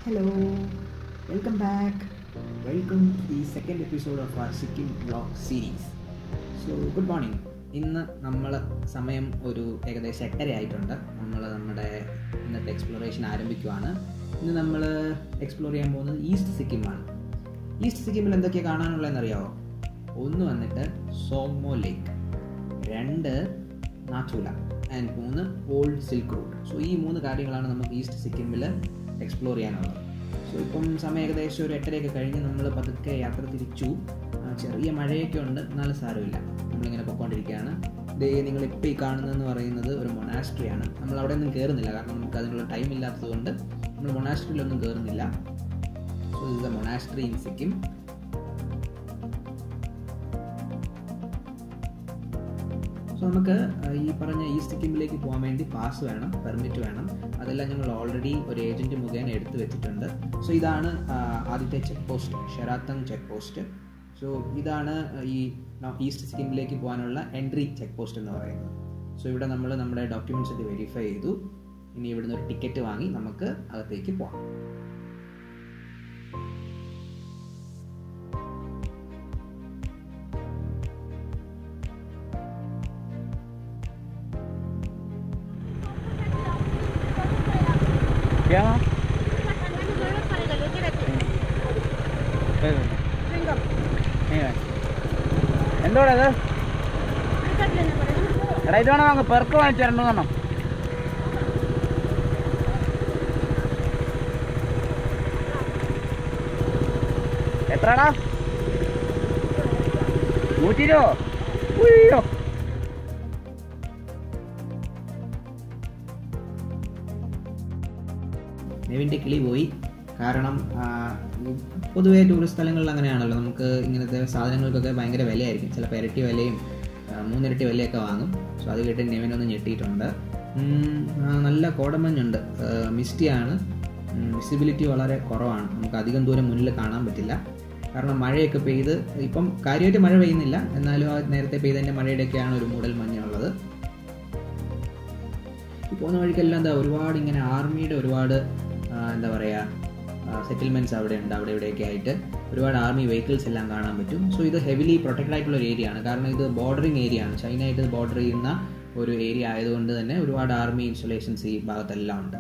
Hello, welcome back. Welcome to the second episode of our Sikkim vlog series. So, good morning. ഇന്ന് നമ്മൾ സമയം ഒരു ഏകദേശം എട്ടര ആയിട്ടുണ്ട് നമ്മൾ നമ്മുടെ ഇന്നത്തെ എക്സ്പ്ലോറേഷൻ ആരംഭിക്കുവാണ് ഇന്ന് നമ്മൾ എക്സ്പ്ലോർ ചെയ്യാൻ പോകുന്നത് ഈസ്റ്റ് സിക്കിമാണ് ഈസ്റ്റ് സിക്കിമിൽ എന്തൊക്കെയാണ് കാണാനുള്ളതെന്ന് അറിയാമോ ഒന്ന് വന്നിട്ട് സോമോ ലേക്ക് രണ്ട് നാച്ചുല ആൻഡ് മൂന്ന് ഓൾഡ് സിൽക്ക് റൂട്ട് സോ ഈ മൂന്ന് കാര്യങ്ങളാണ് നമുക്ക് ഈസ്റ്റ് സിക്കിമിൽ എക്സ്പ്ലോർ ചെയ്യാനുള്ളത് സോ ഇപ്പം സമയം ഏകദേശം ഒരു എട്ടരയൊക്കെ കഴിഞ്ഞ് നമ്മൾ പതുക്കെ യാത്ര തിരിച്ചു ആ, ചെറിയ മഴയൊക്കെ ഉണ്ട് എന്നാലും സാരമില്ല നമ്മളിങ്ങനെ പൊയ്ക്കൊണ്ടിരിക്കുകയാണ് ദേ നിങ്ങൾ ഇപ്പോൾ ഈ കാണുന്നതെന്ന് പറയുന്നത് ഒരു മൊണാസ്ട്രിയാണ് നമ്മൾ അവിടെ ഒന്നും കയറുന്നില്ല കാരണം നമുക്ക് അതിനുള്ള ടൈം ഇല്ലാത്തതുകൊണ്ട് നമ്മൾ മൊണാസ്ട്രിയിലൊന്നും കയറുന്നില്ല സോ ഇത് the monastery in Sikkim so നമുക്ക് ആ, ഈ പറഞ്ഞ ഈസ്റ്റ് സിക്കിമിലേക്ക് പോകാൻ വേണ്ടി പാസ് വേണം പെർമിറ്റ് വേണം അതെല്ലാം ഞങ്ങൾ ഓൾറെഡി ഒരു ഏജൻറ്റ് മുഖേന എടുത്തു വെച്ചിട്ടുണ്ട് സോ ഇതാണ് ആ, ആദ്യത്തെ check post Sherathang check post so ഇതാണ് ഈ ന- ഈസ്റ്റ് സിക്കിമിലേക്ക് പോകാനുള്ള എൻട്രി ചെക്ക് പോസ്റ്റ് എന്ന് പറയുന്നത് സോ ഇവിടെ നമ്മൾ നമ്മുടെ ഡോക്യുമെൻറ്റ്സ് ഒക്കെ വെരിഫൈ ചെയ്തു ഇനി ഇവിടുന്ന് ഒരു ടിക്കറ്റ് വാങ്ങി നമുക്ക് അകത്തേക്ക് പോകാം क्या എന്തോടാ ഇത് എടാ ഇത് വേണം അങ്ങ് പെർക്ക് വാങ്ങിച്ചു തരണ്ടെന്നോ എത്രടാ നൂറ്റി ഇരുപോ ഉയ്യോ നെവിൻ്റെ കിളി പോയി കാരണം ആ, ഈ പൊതുവേ ടൂറിസ്റ്റ് സ്ഥലങ്ങളിൽ അങ്ങനെയാണല്ലോ നമുക്ക് ഇങ്ങനത്തെ സാധനങ്ങൾക്കൊക്കെ ഭയങ്കര വിലയായിരിക്കും ചിലപ്പോൾ ഇരട്ടി വിലയും ആ, മൂന്നിരട്ടി വിലയൊക്കെ വാങ്ങും സോ അത് കേട്ട് നെവിനൊന്ന് ഞെട്ടിയിട്ടുണ്ട് ഉം, ആ, നല്ല കോടമഞ്ഞുണ്ട് മിസ്റ്റിയാണ് വിസിബിലിറ്റി വളരെ കുറവാണ് നമുക്ക് അധികം ദൂരം മുന്നിൽ കാണാൻ പറ്റില്ല കാരണം മഴയൊക്കെ പെയ്ത് ഇപ്പം കാര്യമായിട്ട് മഴ പെയ്യുന്നില്ല എന്നാലും ആ നേരത്തെ പെയ്തതിൻ്റെ മഴയുടെയൊക്കെയാണ് ഒരു മൂടൽ മഞ്ഞുള്ളത് ഈ പോകുന്ന വഴിക്കെല്ലാം എന്താ ഒരുപാട് ഇങ്ങനെ ആർമിയുടെ ഒരുപാട് ആ, എന്താ പറയുക സെറ്റിൽമെൻറ്റ്സ് അവിടെ ഉണ്ട് അവിടെ ഇവിടെയൊക്കെ ആയിട്ട് ഒരുപാട് ആർമി വെഹിക്കിൾസ് എല്ലാം കാണാൻ പറ്റും സോ ഇത് ഹെവിലി പ്രൊട്ടക്റ്റഡ് ആയിട്ടുള്ള ഒരു ഏരിയ ആണ് കാരണം ഇത് ബോർഡറിങ് ഏരിയ ആണ് ചൈന ആയിട്ട് ബോർഡർ ചെയ്യുന്ന ഒരു ഏരിയ ആയതുകൊണ്ട് തന്നെ ഒരുപാട് ആർമി ഇൻസ്റ്റലേഷൻസ് ഈ ഭാഗത്തെല്ലാം ഉണ്ട്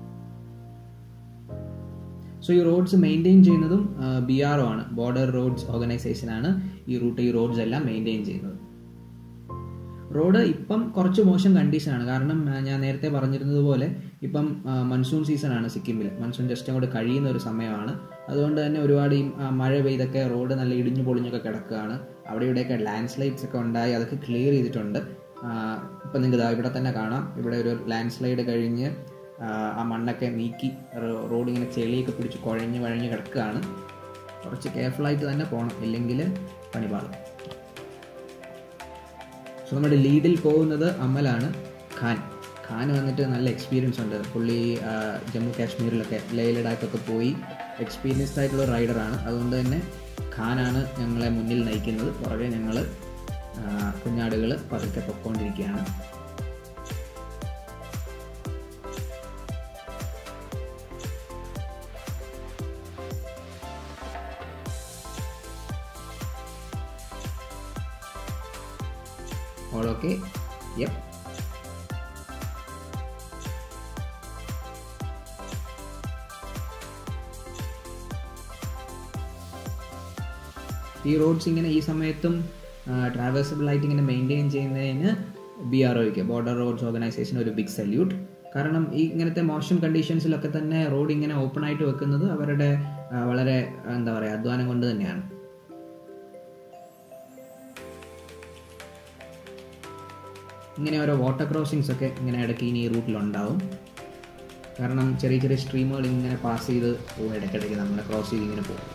സോ ഈ റോഡ്സ് മെയിൻറ്റെയിൻ ചെയ്യുന്നതും ബി ആർ ഒ ആണ് ബോർഡർ റോഡ്സ് ഓർഗനൈസേഷൻ ആണ് ഈ റൂട്ട് ഈ റോഡ്സ് എല്ലാം മെയിൻറ്റെയിൻ ചെയ്യുന്നത് റോഡ് ഇപ്പം കുറച്ച് മോശം കണ്ടീഷനാണ് കാരണം ആ, ഞാൻ നേരത്തെ പറഞ്ഞിരുന്നത് പോലെ ഇപ്പം മൺസൂൺ സീസണാണ് സിക്കിമിൽ മൺസൂൺ ജസ്റ്റ് അങ്ങോട്ട് കഴിയുന്ന ഒരു സമയമാണ് അതുകൊണ്ട് തന്നെ ഒരുപാട് ഈ ആ, മഴ പെയ്തൊക്കെ റോഡ് നല്ല ഇടിഞ്ഞു പൊളിഞ്ഞൊക്കെ കിടക്കുകയാണ് അവിടെ ഇവിടെയൊക്കെ ലാൻഡ് സ്ലൈഡ്സ് ഒക്കെ ഉണ്ടായി അതൊക്കെ ക്ലിയർ ചെയ്തിട്ടുണ്ട് ആ, ഇപ്പം നിങ്ങൾക്ക് ഇതാ ഇവിടെ തന്നെ കാണാം ഇവിടെ ഒരു ലാൻഡ് സ്ലൈഡ് കഴിഞ്ഞ് ആ, ആ മണ്ണൊക്കെ നീക്കി റോ- റോഡ് ഇങ്ങനെ ചെളിയൊക്കെ പിടിച്ച് കുഴഞ്ഞ് വഴഞ്ഞ് കിടക്കുകയാണ് കുറച്ച് കെയർഫുള്ളായിട്ട് തന്നെ പോകണം ഇല്ലെങ്കിൽ പണിപാളും സോ നമ്മുടെ ലീഡിൽ പോകുന്നത് അമലാണ് ഖാൻ ഖാൻ വന്നിട്ട് നല്ല എക്സ്പീരിയൻസ് ഉണ്ട് പുള്ളി ആ, ജമ്മു കാശ്മീരിലൊക്കെ ലേ ലഡാക്കൊക്കെ പോയി എക്സ്പീരിയൻസ്ഡ് ആയിട്ടുള്ള റൈഡറാണ് അതുകൊണ്ട് തന്നെ ഖാനാണ് ഞങ്ങളെ മുന്നിൽ നയിക്കുന്നത് പുറകെ ഞങ്ങൾ കുഞ്ഞാടുകൾ പതുക്കെ പൊക്കോണ്ടിരിക്കുകയാണ് ഓൾ ഓക്കെ യെപ്പ് ഈ റോഡ്സ് ഇങ്ങനെ ഈ സമയത്തും ട്രാവേഴ്സബിൾ ആയിട്ട് ഇങ്ങനെ മെയിൻറ്റെയിൻ ചെയ്യുന്നതിന് ബി ആർ ഒക്ക് ബോർഡർ റോഡ്സ് ഓർഗനൈസേഷൻ ഒരു ബിഗ് സല്യൂട്ട് കാരണം ഈ ഇങ്ങനത്തെ മോശം കണ്ടീഷൻസിലൊക്കെ തന്നെ റോഡ് ഇങ്ങനെ ഓപ്പൺ ആയിട്ട് വെക്കുന്നത് അവരുടെ ആ, വളരെ എന്താ പറയുക അധ്വാനം കൊണ്ട് തന്നെയാണ് ഇങ്ങനെ ഓരോ വാട്ടർ ക്രോസിങ്സ് ഒക്കെ ഇങ്ങനെ ഇടയ്ക്ക് ഇനി ഈ റൂട്ടിലുണ്ടാവും കാരണം ചെറിയ ചെറിയ സ്ട്രീമുകൾ ഇങ്ങനെ പാസ് ചെയ്ത് പോകും ഇടയ്ക്കിടയ്ക്ക് നമ്മളെ ക്രോസ് ചെയ്ത് ഇങ്ങനെ പോകും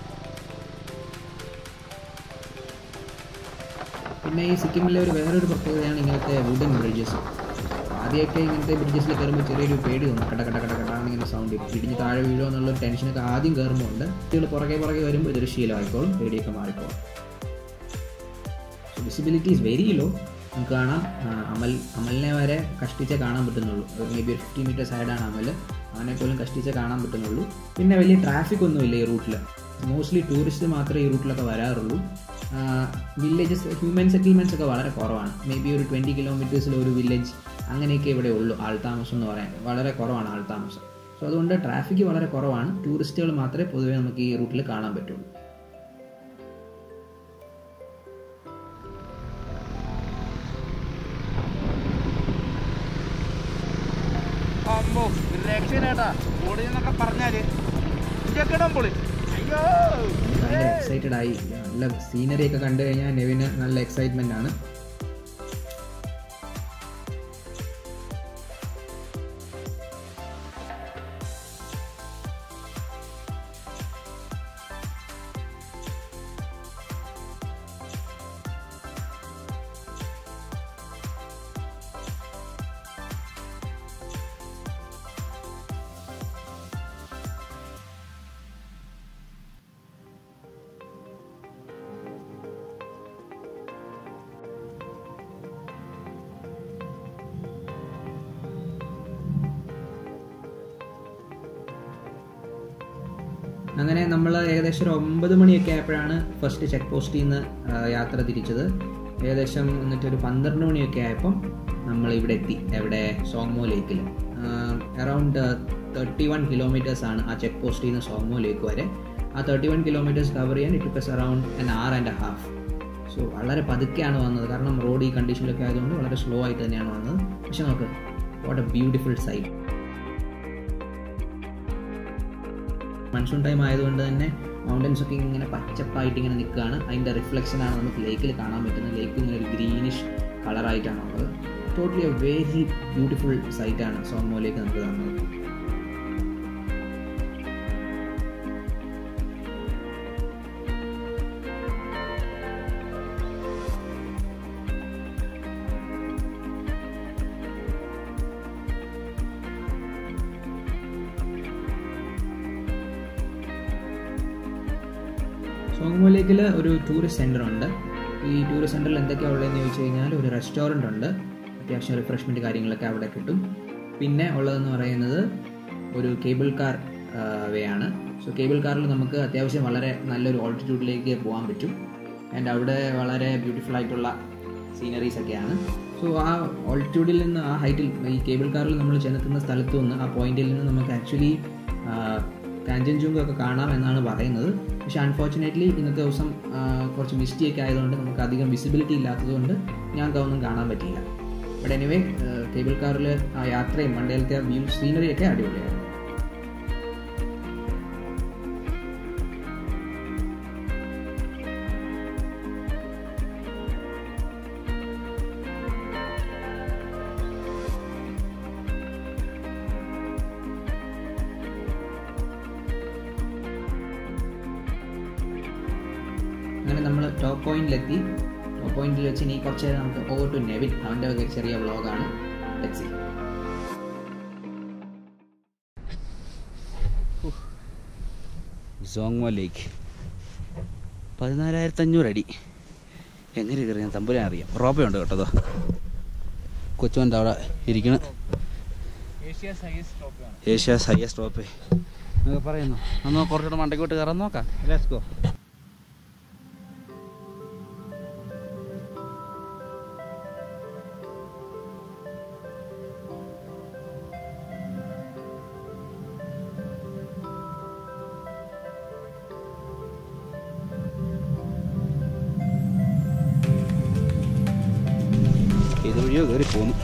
പിന്നെ ഈ സിക്കിമിലെ ഒരു വേറൊരു പ്രത്യേകതയാണ് ഇങ്ങനത്തെ വുഡൻ ബ്രിഡ്ജസ് ആദ്യമൊക്കെ ഇങ്ങനത്തെ ബ്രിഡ്ജസിൽ കയറുമ്പോൾ ചെറിയൊരു പേടി തോന്നും കട കട കട കടാന്ന് ഇങ്ങനെ സൗണ്ട് ഇടിഞ്ഞ് താഴെ വീഴോ എന്നുള്ള ടെൻഷനൊക്കെ ആദ്യം കയറുമ്പോൾ ഉണ്ട് കുട്ടികൾ പുറകെ പുറകെ വരുമ്പോൾ ഇതൊരു ശീലമായിക്കോളും പേടിയൊക്കെ മാറിക്കോളും വിസിബിലിറ്റി ഈസ് വെരി ലോ നമുക്ക് കാണാം ആ, അമൽ അമലിനെ വരെ കഷ്ടിച്ചേ കാണാൻ പറ്റുന്നുള്ളൂ മേ ബി ഒരു ഫിഫ്റ്റി മീറ്റർ സൈഡാണ് അമൽ ആനയെ പോലും കഷ്ടിച്ചേ കാണാൻ പറ്റുന്നുള്ളൂ പിന്നെ വലിയ ട്രാഫിക് ഒന്നുമില്ല ഈ റൂട്ടിൽ മോസ്റ്റ്ലി ടൂറിസ്റ്റ് മാത്രമേ ഈ റൂട്ടിലൊക്കെ വരാറുള്ളൂ വില്ലേജസ് ഹ്യൂമൻ സെറ്റിൽമെൻറ്റ്സ് ഒക്കെ വളരെ കുറവാണ് മേ ബി ഒരു ട്വൻറ്റി കിലോമീറ്റേഴ്സിൽ ഒരു വില്ലേജ് അങ്ങനെയൊക്കെ ഇവിടെ ഉള്ളൂ ആൾതാമസം എന്ന് പറയാൻ വളരെ കുറവാണ് ആൾതാമസം സോ അതുകൊണ്ട് ട്രാഫിക് വളരെ കുറവാണ് ടൂറിസ്റ്റുകൾ മാത്രമേ പൊതുവേ നമുക്ക് ഈ റൂട്ടിൽ കാണാൻ പറ്റുള്ളൂ അമ്മോ രക്ഷയിലേട്ടാ ഓടി എന്നൊക്കെ പറഞ്ഞാല് ഇതൊക്കെ പൊളി അയ്യോ ഭയങ്കര എക്സൈറ്റഡ് ആയി നല്ല സീനറി ഒക്കെ കണ്ടു കഴിഞ്ഞാൽ നെവിന് നല്ല എക്സൈറ്റ്മെന്റ് ആണ് അങ്ങനെ നമ്മൾ ഏകദേശം ഒരു ഒമ്പത് മണിയൊക്കെ ആയപ്പോഴാണ് ഫസ്റ്റ് ചെക്ക് പോസ്റ്റിൽ നിന്ന് ആ, യാത്ര തിരിച്ചത് ഏകദേശം എന്നിട്ട് ഒരു പന്ത്രണ്ട് മണിയൊക്കെ ആയപ്പം നമ്മൾ ഇവിടെ എത്തി എവിടെ സോങ്മോ ലേക്കിൽ അറൗണ്ട് തേർട്ടി വൺ കിലോമീറ്റേഴ്സ് ആണ് ആ ചെക്ക് പോസ്റ്റിൽ നിന്ന് സോങ്മോ ലേക്ക് വരെ ആ തേർട്ടി വൺ കിലോമീറ്റേഴ്സ് കവർ ചെയ്യാൻ it takes around an hour and half so വളരെ പതുക്കെയാണ് വന്നത് കാരണം റോഡ് ഈ കണ്ടീഷനിലൊക്കെ ആയതുകൊണ്ട് വളരെ സ്ലോ ആയിട്ട് തന്നെയാണ് വന്നത് പക്ഷെ നോക്ക് what a beautiful sight monsoon time ആയതുകൊണ്ട് തന്നെ മൗണ്ടൻസ് ഒക്കെ ഇങ്ങനെ പച്ചപ്പായിട്ട് ഇങ്ങനെ നിൽക്കുകയാണ് അതിൻ്റെ റിഫ്ലക്ഷനാണ് നമുക്ക് ലേക്കിൽ കാണാൻ പറ്റുന്നത് ലേക്ക് ഇങ്ങനെ ഒരു ഗ്രീനിഷ് കളറായിട്ടാണ് ഉള്ളത് ടോട്ടലി എ വെരി ബ്യൂട്ടിഫുൾ സൈറ്റാണ് സോമോ ലേക്ക് നമുക്ക് കാണുന്നത് സോങ്മോ ലേക്കിൽ ഒരു ടൂറിസ്റ്റ് സെൻ്റർ ഉണ്ട് ഈ ടൂറിസ്റ്റ് സെൻ്ററിൽ എന്തൊക്കെയാണ് ഉള്ളതെന്ന് ചോദിച്ചു കഴിഞ്ഞാൽ ഒരു റെസ്റ്റോറൻ്റ് ഉണ്ട് അത്യാവശ്യം റിഫ്രഷ്മെൻറ്റ് കാര്യങ്ങളൊക്കെ അവിടെ കിട്ടും പിന്നെ ഉള്ളതെന്ന് പറയുന്നത് ഒരു കേബിൾ കാർ വേ ആണ് സോ കേബിൾ കാറിൽ നമുക്ക് അത്യാവശ്യം വളരെ നല്ലൊരു ഓൾട്ടിറ്റ്യൂഡിലേക്ക് പോകാൻ പറ്റും ആൻഡ് അവിടെ വളരെ ബ്യൂട്ടിഫുൾ ആയിട്ടുള്ള സീനറീസ് ഒക്കെയാണ് സോ ആ ഓൾട്ടിറ്റ്യൂഡിൽ നിന്ന് ആ ഹൈറ്റിൽ ഈ കേബിൾ കാറിൽ നമ്മൾ ചെന്നെത്തുന്ന സ്ഥലത്തു നിന്ന് ആ പോയിന്റിൽ നിന്ന് നമുക്ക് ആക്ച്വലി കാഞ്ചൻജുങ്ക ഒക്കെ കാണാം എന്നാണ് പറയുന്നത് പക്ഷെ അൺഫോർച്ചുനേറ്റ്ലി ഇന്നത്തെ ദിവസം ആ, കുറച്ച് മിസ്റ്റേക്ക് ആയതുകൊണ്ട് നമുക്ക് അധികം വിസിബിലിറ്റി ഇല്ലാത്തതുകൊണ്ട് ഞങ്ങൾക്ക് അതൊന്നും കാണാൻ പറ്റിയില്ല ബട്ട് എനിവേ കേബിൾ കാറിൽ ആ യാത്രയും മണ്ടയിലത്തെ വ്യൂ സീനറിയൊക്കെ അടിപൊളിയാണ് അങ്ങനെ നമ്മൾ ടോപ്പ് പോയിന്റിലെത്തി ടോപ്പ് പോയിന്റിൽ വെച്ച് ഇനി കുറച്ച് നേരം നമുക്ക് ഓവർ ടു നെവിൻ അവൻ്റെ ഒരു ചെറിയ വ്ളോഗാണ് ലെറ്റ്സ് സോങ്മോ ലേക്ക് പതിനാലായിരത്തി അഞ്ഞൂറ് അടി എങ്ങനെ കയറി ഞാൻ തമ്പുരാൻ അറിയാം റോപ്പയുണ്ട് കേട്ടോ കൊച്ചുവൻ്റെ അവിടെ ഇരിക്കണ ഏഷ്യാസ് ഹയസ്റ്റ് റോപ്പേ എന്നൊക്കെ പറയുന്നു അന്ന് കുറച്ചുകൂടെ മണ്ടയ്ക്കോട്ട് കയറാൻ നോക്കാം ലെറ്റ്സ് ഗോ ഇത് വഴിയോ കയറി പോന്നു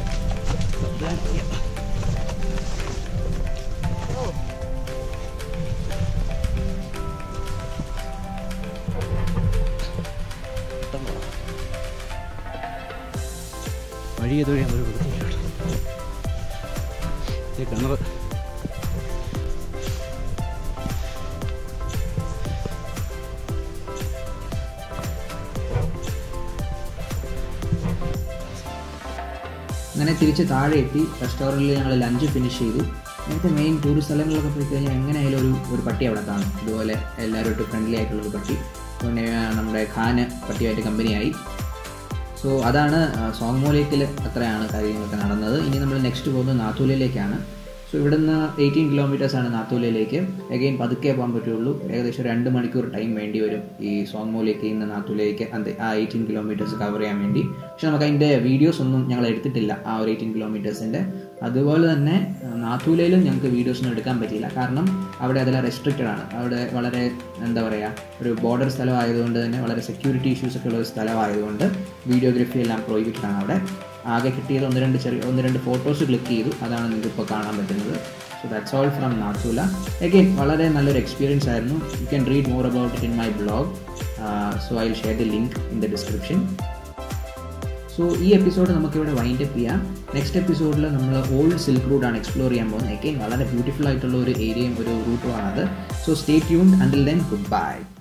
വഴി ഏത് വഴിയാ ഒരു വൃത്തിയില്ല കിണർ അങ്ങനെ തിരിച്ച് താഴെ എത്തി റെസ്റ്റോറൻറ്റിൽ ഞങ്ങൾ ലഞ്ച് ഫിനിഷ് ചെയ്തു നേരത്തെ മെയിൻ ടൂറിസ്റ്റ് സ്ഥലങ്ങളിലൊക്കെ പോയി കഴിഞ്ഞാൽ എങ്ങനെയായാലും ഒരു ഒരു പട്ടി അവിടെ കാണും ഇതുപോലെ എല്ലാവരുമായിട്ട് ഫ്രണ്ട്ലി ആയിട്ടുള്ള ഒരു പട്ടി പിന്നെ ആ, നമ്മുടെ ഖാന് പട്ടിയായിട്ട് കമ്പനിയായി സോ അതാണ് സോങ്മോ ലേക്കിൽ അത്രയാണ് കാര്യങ്ങളൊക്കെ നടന്നത് ഇനി നമ്മൾ നെക്സ്റ്റ് പോകുന്നത് നാഥൂലിലേക്കാണ് സോ ഇവിടുന്ന് എയ്റ്റീൻ കിലോമീറ്റേഴ്സ് ആണ് നാത്തൂലയിലേക്ക് അഗെയിൻ പതുക്കെ പോകാൻ പറ്റുള്ളൂ ഏകദേശം രണ്ട് മണിക്കൂർ ടൈം വേണ്ടി വരും ഈ സോങ്മോലേക്ക് ഇന്ന് നാത്തൂലയിലേക്ക് അത് ആ എയ്റ്റീൻ കിലോമീറ്റേഴ്സ് കവർ ചെയ്യാൻ വേണ്ടി പക്ഷെ നമുക്ക് അതിൻ്റെ വീഡിയോസ് ഒന്നും ഞങ്ങൾ എടുത്തിട്ടില്ല ആ ഒരു എയ്റ്റീൻ കിലോമീറ്റേഴ്സിൻ്റെ അതുപോലെ തന്നെ ആ, നാത്തൂലയിലും ഞങ്ങൾക്ക് വീഡിയോസ് ഒന്നും എടുക്കാൻ പറ്റിയില്ല കാരണം അവിടെ അതെല്ലാം റെസ്ട്രിക്റ്റഡ് ആണ് അവിടെ വളരെ എന്താ പറയുക ഒരു ബോർഡർ സ്ഥലമായതുകൊണ്ട് തന്നെ വളരെ സെക്യൂരിറ്റി ഇഷ്യൂസ് ഒക്കെ ഉള്ള ഒരു സ്ഥലമായതുകൊണ്ട് വീഡിയോഗ്രഫി എല്ലാം പ്രോഹിബിറ്റഡ് ആണ് അവിടെ ആകെ കിട്ടിയത് ഒന്ന് രണ്ട് ചെറിയ ഒന്ന് രണ്ട് ഫോട്ടോസ് ക്ലിക്ക് ചെയ്തു അതാണ് നിങ്ങൾക്ക് ഇപ്പോൾ കാണാൻ പറ്റുന്നത് so that's all from Nathula again വളരെ നല്ലൊരു എക്സ്പീരിയൻസ് ആയിരുന്നു you can read more about it in my blog so I share the link in the description so ഈ എപ്പിസോഡ് നമുക്കിവിടെ വൈൻഡ് അപ്പ് ചെയ്യാം നെക്സ്റ്റ് എപ്പിസോഡിൽ നമ്മൾ ഓൾഡ് സിൽക്ക് റൂട്ടാണ് എക്സ്പ്ലോർ ചെയ്യാൻ പോകുന്നത് അഗെയിൻ വളരെ ബ്യൂട്ടിഫുൾ ആയിട്ടുള്ള ഒരു ഏരിയയും ഒരു റൂട്ടും ആണത് so stay tune until then good bye